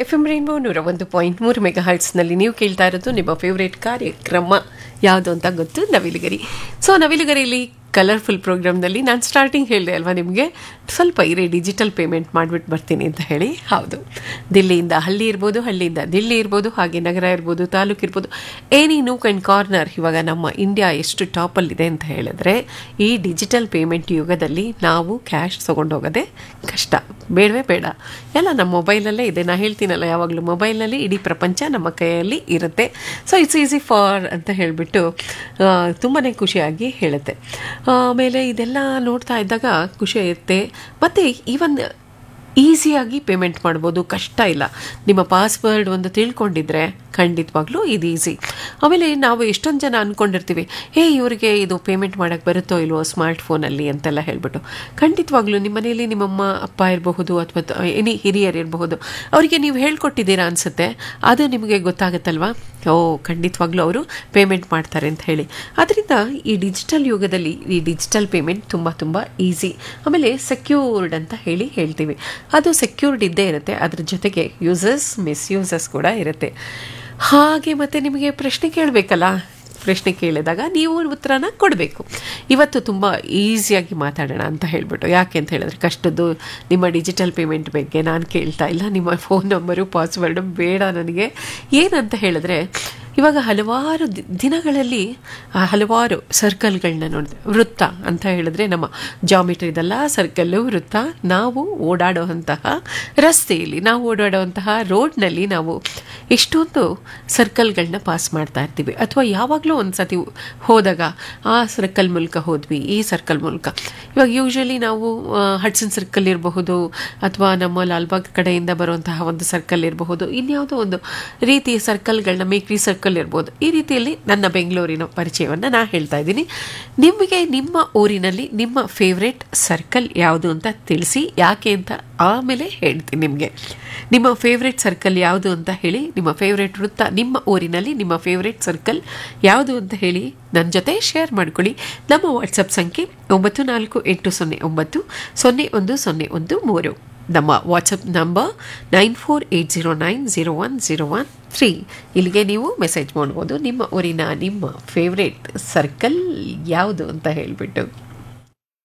F M rainbow ನೂರ ಒಂದು point ಮೂರು ಮೆಗಾ ಹರ್ಟ್ಸ್ನಲ್ಲಿ ನೀವು ಕೇಳ್ತಾ ಇರೋದು ನಿಮ್ಮ ಫೇವ್ರೇಟ್ ಕಾರ್ಯಕ್ರಮ ಯಾವುದು ಅಂತ ಗೊತ್ತು ನವಿಲುಗರಿ ಸೊ ನವಿಲುಗರಿಲಿ ಕಲರ್ಫುಲ್ ಪ್ರೋಗ್ರಾಮ್ನಲ್ಲಿ ನಾನು ಸ್ಟಾರ್ಟಿಂಗ್ ಹೇಳಿದೆ ಅಲ್ವಾ ನಿಮಗೆ ಸ್ವಲ್ಪ ಇರಿ ಡಿಜಿಟಲ್ ಪೇಮೆಂಟ್ ಮಾಡಿಬಿಟ್ಟು ಬರ್ತೀನಿ ಅಂತ ಹೇಳಿ ಹೌದು ದಿಲ್ಲಿಯಿಂದ ಹಳ್ಳಿ ಇರ್ಬೋದು ಹಳ್ಳಿಯಿಂದ ದಿಲ್ಲಿ ಇರ್ಬೋದು ಹಾಗೆ ನಗರ ಇರ್ಬೋದು ತಾಲೂಕು ಇರ್ಬೋದು ಏನಿ ನೂಕ್ ಆ್ಯಂಡ್ ಕಾರ್ನರ್ ಇವಾಗ ನಮ್ಮ ಇಂಡಿಯಾ ಎಷ್ಟು ಟಾಪಲ್ಲಿದೆ ಅಂತ ಹೇಳಿದ್ರೆ ಈ ಡಿಜಿಟಲ್ ಪೇಮೆಂಟ್ ಯುಗದಲ್ಲಿ ನಾವು ಕ್ಯಾಶ್ ತೊಗೊಂಡೋಗೋದೇ ಕಷ್ಟ ಬೇಡವೇ ಬೇಡ ಎಲ್ಲ ನಮ್ಮ ಮೊಬೈಲಲ್ಲೇ ಇದೆ ನಾನು ಹೇಳ್ತೀನಲ್ಲ ಯಾವಾಗಲೂ ಮೊಬೈಲ್ನಲ್ಲಿ ಇಡೀ ಪ್ರಪಂಚ ನಮ್ಮ ಕೈಯಲ್ಲಿ ಇರುತ್ತೆ ಸೊ ಇಟ್ಸ್ ಈಸಿ ಫಾರ್ ಅಂತ ಹೇಳಿಬಿಟ್ಟು ತುಂಬಾ ಖುಷಿಯಾಗಿ ಹೇಳುತ್ತೆ ಆಮೇಲೆ ಇದೆಲ್ಲ ನೋಡ್ತಾ ಇದ್ದಾಗ ಖುಷಿ ಇರುತ್ತೆ ಮತ್ತು ಈವನ್ ಈಸಿಯಾಗಿ ಪೇಮೆಂಟ್ ಮಾಡ್ಬೋದು ಕಷ್ಟ ಇಲ್ಲ ನಿಮ್ಮ ಪಾಸ್ವರ್ಡ್ ಒಂದು ತಿಳ್ಕೊಂಡಿದ್ರೆ ಖಂಡಿತವಾಗ್ಲೂ ಇದು ಈಸಿ ಆಮೇಲೆ ನಾವು ಎಷ್ಟೊಂದು ಜನ ಅಂದ್ಕೊಂಡಿರ್ತೀವಿ ಹೇ ಇವರಿಗೆ ಇದು ಪೇಮೆಂಟ್ ಮಾಡೋಕ್ಕೆ ಬರುತ್ತೋ ಇಲ್ವೋ ಸ್ಮಾರ್ಟ್ ಫೋನಲ್ಲಿ ಅಂತೆಲ್ಲ ಹೇಳ್ಬಿಟ್ಟು ಖಂಡಿತವಾಗ್ಲೂ ನಿಮ್ಮ ಮನೆಯಲ್ಲಿ ನಿಮ್ಮಮ್ಮ ಅಪ್ಪ ಇರಬಹುದು ಅಥವಾ ಎನಿ ಹಿರಿಯರು ಇರಬಹುದು ಅವರಿಗೆ ನೀವು ಹೇಳ್ಕೊಟ್ಟಿದ್ದೀರಾ ಅನಿಸುತ್ತೆ ಅದು ನಿಮಗೆ ಗೊತ್ತಾಗುತ್ತಲ್ವಾ ಓ ಖಂಡಿತವಾಗ್ಲೂ ಅವರು ಪೇಮೆಂಟ್ ಮಾಡ್ತಾರೆ ಅಂತ ಹೇಳಿ ಅದರಿಂದ ಈ ಡಿಜಿಟಲ್ ಯುಗದಲ್ಲಿ ಈ ಡಿಜಿಟಲ್ ಪೇಮೆಂಟ್ ತುಂಬ ತುಂಬ ಈಸಿ ಆಮೇಲೆ ಸೆಕ್ಯೂರ್ಡ್ ಅಂತ ಹೇಳಿ ಹೇಳ್ತೀವಿ ಅದು ಸೆಕ್ಯೂರ್ಡ್ ಇದ್ದೇ ಇರುತ್ತೆ ಅದ್ರ ಜೊತೆಗೆ ಯೂಸಸ್ ಮಿಸ್ಯೂಸಸ್ ಕೂಡ ಇರುತ್ತೆ ಹಾಗೆ ಮತ್ತೆ ನಿಮಗೆ ಪ್ರಶ್ನೆ ಕೇಳಬೇಕಲ್ಲ ಪ್ರಶ್ನೆ ಕೇಳಿದಾಗ ನೀವು ಉತ್ತರನ ಕೊಡಬೇಕು ಇವತ್ತು ತುಂಬ ಈಸಿಯಾಗಿ ಮಾತಾಡೋಣ ಅಂತ ಹೇಳ್ಬಿಟ್ಟು ಯಾಕೆ ಅಂತ ಹೇಳಿದ್ರೆ ಕಷ್ಟದ್ದು ನಿಮ್ಮ ಡಿಜಿಟಲ್ ಪೇಮೆಂಟ್ ಬಗ್ಗೆ ನಾನು ಕೇಳ್ತಾ ಇಲ್ಲ ನಿಮ್ಮ ಫೋನ್ ನಂಬರು ಪಾಸ್ವರ್ಡು ಬೇಡ ನನಗೆ ಏನಂತ ಹೇಳಿದ್ರೆ ಇವಾಗ ಹಲವಾರು ದಿನಗಳಲ್ಲಿ ಹಲವಾರು ಸರ್ಕಲ್ಗಳನ್ನ ನೋಡಿದೆ ವೃತ್ತ ಅಂತ ಹೇಳಿದ್ರೆ ನಮ್ಮ ಜಾಮಿಟ್ರಿದೆಲ್ಲ ಸರ್ಕಲ್ಲು ವೃತ್ತ ನಾವು ಓಡಾಡುವಂತಹ ರಸ್ತೆಯಲ್ಲಿ ನಾವು ಓಡಾಡುವಂತಹ ರೋಡ್ನಲ್ಲಿ ನಾವು ಎಷ್ಟೊಂದು ಸರ್ಕಲ್ಗಳನ್ನ ಪಾಸ್ ಮಾಡ್ತಾ ಇರ್ತೀವಿ ಅಥವಾ ಯಾವಾಗಲೂ ಒಂದು ಸತಿ ಹೋದಾಗ ಆ ಸರ್ಕಲ್ ಮೂಲಕ ಹೋದ್ವಿ ಈ ಸರ್ಕಲ್ ಮೂಲಕ ಇವಾಗ ಯೂಶ್ವಲಿ ನಾವು ಹಡ್ಸನ್ ಸರ್ಕಲ್ ಇರಬಹುದು ಅಥವಾ ನಮ್ಮ ಲಾಲ್ಬಾಗ್ ಕಡೆಯಿಂದ ಬರುವಂತಹ ಒಂದು ಸರ್ಕಲ್ ಇರಬಹುದು ಇನ್ಯಾವುದೋ ಒಂದು ರೀತಿಯ ಸರ್ಕಲ್ಗಳನ್ನ ಮೇಕ್ರಿ ಸರ್ಕಲ್ ಇರ್ಬೋದು ಈ ರೀತಿಯಲ್ಲಿ ನನ್ನ ಬೆಂಗಳೂರಿನ ಪರಿಚಯವನ್ನು ನಾ ಹೇಳ್ತಾ ಇದ್ದೀನಿ ನಿಮಗೆ ನಿಮ್ಮ ಊರಿನಲ್ಲಿ ನಿಮ್ಮ ಫೇವ್ರೆಟ್ ಸರ್ಕಲ್ ಯಾವುದು ಅಂತ ತಿಳಿಸಿ ಯಾಕೆ ಅಂತ ಆಮೇಲೆ ಹೇಳ್ತೀನಿ ನಿಮಗೆ ನಿಮ್ಮ ಫೇವ್ರೆಟ್ ಸರ್ಕಲ್ ಯಾವುದು ಅಂತ ಹೇಳಿ ನಿಮ್ಮ ಫೇವ್ರೆಟ್ ವೃತ್ತ ನಿಮ್ಮ ಊರಿನಲ್ಲಿ ನಿಮ್ಮ ಫೇವ್ರೆಟ್ ಸರ್ಕಲ್ ಯಾವುದು ಅಂತ ಹೇಳಿ ನನ್ನ ಜೊತೆ ಶೇರ್ ಮಾಡ್ಕೊಳ್ಳಿ ನಮ್ಮ ವಾಟ್ಸಪ್ ಸಂಖ್ಯೆ ಒಂಬತ್ತು ನಾಲ್ಕು ಎಂಟು ಸೊನ್ನೆ ಒಂಬತ್ತು ಸೊನ್ನೆ ಒಂದು ಸೊನ್ನೆ ಒಂದು ಮೂರು ನಮ್ಮ WhatsApp number nine four eight zero nine zero one zero one three ಇಲ್ಲಿಗೆ ನೀವು ಮೆಸೇಜ್ ಮಾಡ್ಬೋದು ನಿಮ್ಮ ಊರಿನ ನಿಮ್ಮ ಫೇವ್ರೇಟ್ ಸರ್ಕಲ್ ಯಾವುದು ಅಂತ ಹೇಳಿಬಿಟ್ಟು